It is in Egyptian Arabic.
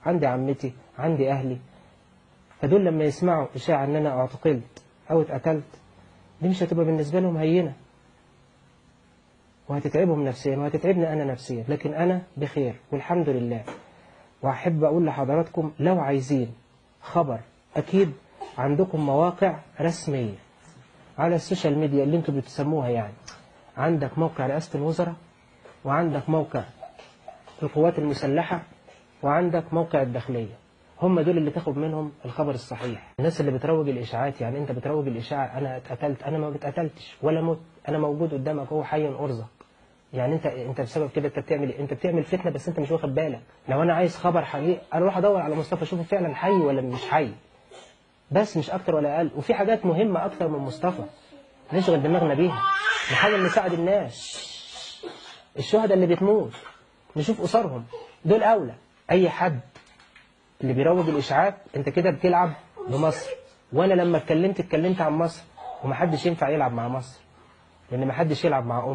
عندي عمتي عندي أهلي فدول لما يسمعوا إشاعة إن أنا اعتقلت أو اتقتلت دي مش هتبقى بالنسبة لهم هينة وهتتعبهم نفسيا وهتتعبني أنا نفسيا لكن أنا بخير والحمد لله وأحب أقول لحضراتكم لو عايزين خبر أكيد عندكم مواقع رسمية على السوشيال ميديا اللي انتوا بتسموها يعني عندك موقع رئاسة الوزراء وعندك موقع القوات المسلحة وعندك موقع الداخلية هم دول اللي تاخد منهم الخبر الصحيح الناس اللي بتروج الإشاعات يعني أنت بتروج الإشاعة أنا اتقتلت أنا ما اتقتلتش ولا مت أنا موجود قدامك هو حي أرزق يعني أنت أنت بسبب كده أنت بتعمل إيه؟ أنت بتعمل فتنة بس أنت مش واخد بالك لو أنا عايز خبر حقيقي أروح أدور على مصطفى أشوفه فعلا حي ولا مش حي بس مش أكتر ولا أقل وفي حاجات مهمة أكتر من مصطفى نشغل دماغنا بيها نحاول نساعد الناس الشهداء اللي بتموت نشوف أسرهم دول أولى أي حد اللي بيروج الإشاعات أنت كده بتلعب بمصر وأنا لما اتكلمت اتكلمت عن مصر ومحدش ينفع يلعب مع مصر لأن محدش يلعب مع أم